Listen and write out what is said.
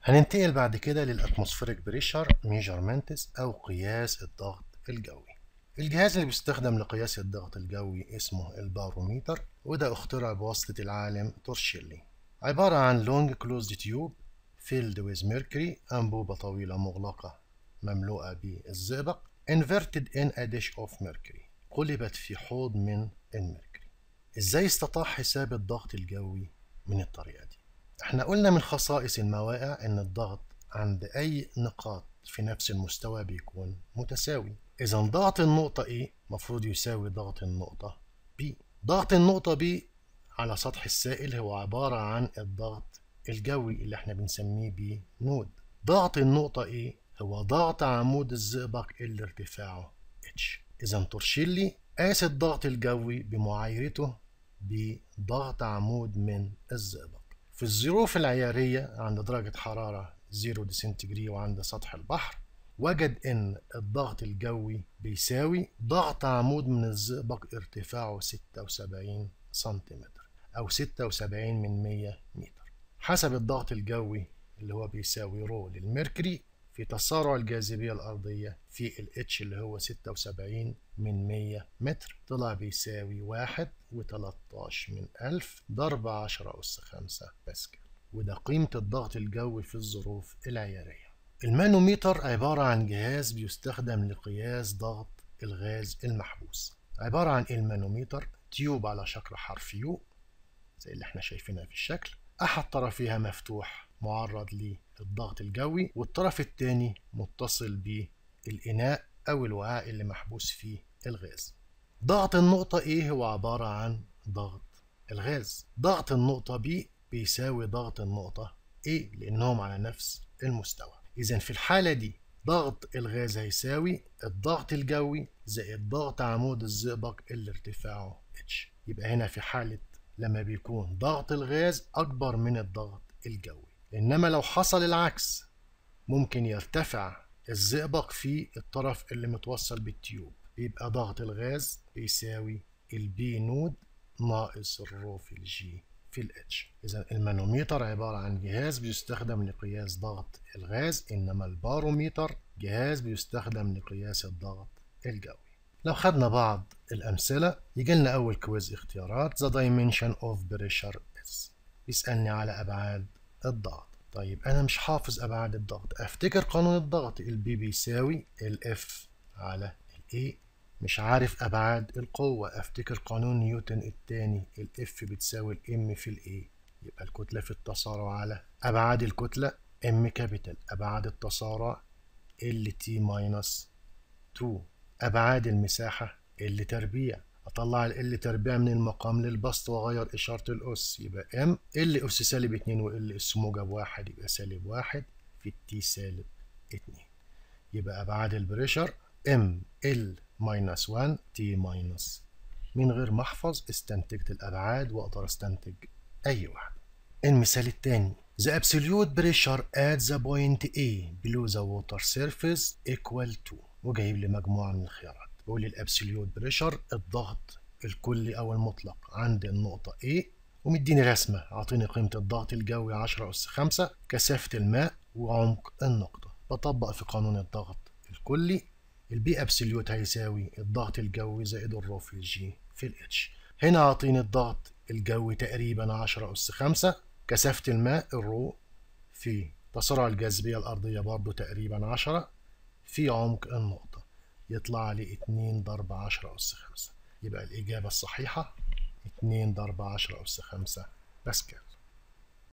هننتقل بعد كده للاتموسفيريك بريشر ميجرمنتس او قياس الضغط الجوي الجهاز اللي بيستخدم لقياس الضغط الجوي اسمه الباروميتر وده اخترع بواسطة العالم تورشيلي عبارة عن لونج كلوزد تيوب فيلد ويز ميركوري أنبوبة طويلة مغلقة مملوءة بالزئبق inverted in a dish of mercury قلبت في حوض من الميركوري ازاي استطاع حساب الضغط الجوي من الطريقة دي احنا قلنا من خصائص المواقع ان الضغط عند اي نقاط في نفس المستوى بيكون متساوي اذا ضغط النقطة A مفروض يساوي ضغط النقطة B ضغط النقطة B على سطح السائل هو عبارة عن الضغط الجوي اللي احنا بنسميه ب نود ضغط النقطة A هو ضغط عمود الزئبق اللي ارتفاعه H إذا تورشيلي قاس الضغط الجوي بمعايرته بضغط عمود من الزئبق في الظروف العيارية عند درجة حرارة 0 ديسنتجري وعند سطح البحر وجد ان الضغط الجوي بيساوي ضغط عمود من الزئبق ارتفاعه 76 سنتيمتر او 76 من 100 متر حسب الضغط الجوي اللي هو بيساوي رو للميركوري في تسارع الجاذبية الأرضية في ال H اللي هو 76 من 100 متر طلع بيساوي واحد وتلاتاش من ألف ضرب عشرة أس خمسة باسكال وده قيمة الضغط الجوي في الظروف العيارية المانوميتر عبارة عن جهاز بيستخدم لقياس ضغط الغاز المحبوس عبارة عن المانوميتر تيوب على شكل حرف يو زي اللي احنا شايفينها في الشكل أحد طرفيها مفتوح معرض للضغط الجوي والطرف الثاني متصل بالإناء أو الوعاء اللي محبوس فيه الغاز ضغط النقطة A هو عبارة عن ضغط الغاز ضغط النقطة B بيساوي ضغط النقطة A لأنهم على نفس المستوى إذا في الحالة دي ضغط الغاز هيساوي الضغط الجوي زائد ضغط عمود الزئبق اللي ارتفاعه H يبقى هنا في حالة لما بيكون ضغط الغاز أكبر من الضغط الجوي إنما لو حصل العكس ممكن يرتفع الزئبق في الطرف اللي متوصل بالتيوب يبقى ضغط الغاز بيساوي البي نود ناقص الرو في الجي في الاتش إذا المانوميتر عبارة عن جهاز بيستخدم لقياس ضغط الغاز إنما الباروميتر جهاز بيستخدم لقياس الضغط الجوي لو خدنا بعض الأمثلة يجي لنا أول كويز اختيارات The dimension of pressure is بيسألني على أبعاد الضغط طيب أنا مش حافظ أبعاد الضغط أفتكر قانون الضغط البي بيساوي الإف على الإي مش عارف أبعاد القوة أفتكر قانون نيوتن التاني الإف بتساوي الإم في الإي يبقى الكتلة في التسارع على أبعاد الكتلة إم كابيتال أبعاد التسارع ال تي ماينس 2 أبعاد المساحة ال تربيع أطلع ال تربيع من المقام للبسط وأغير إشارة الأس يبقى ام ال أس سالب اتنين وال أس موجب واحد يبقى سالب واحد في التي سالب اتنين يبقى أبعاد البريشر ام ال ماينس 1 تي ماينس من غير ما أحفظ استنتجت الأبعاد وأقدر أستنتج أي واحدة المثال الثاني The absolute pressure at the point A below the water surface equal to وجايب لي مجموعة من الخيارات بيقول لي الابسوليوت بريشر الضغط الكلي او المطلق عند النقطة A ومديني رسمة اعطيني قيمة الضغط الجوي 10 أس 5 كثافة الماء وعمق النقطة بطبق في قانون الضغط الكلي البي ابسوليوت هيساوي الضغط الجوي زائد الرو في الجي في الاتش هنا اعطيني الضغط الجوي تقريبا 10 أس 5 كثافة الماء الرو في تسارع الجاذبية الأرضية برضو تقريبا 10 في عمق النقطة يطلع لي 2 ضرب 10 أس 5 يبقى الإجابة الصحيحة 2 ضرب 10 أس 5 باسكال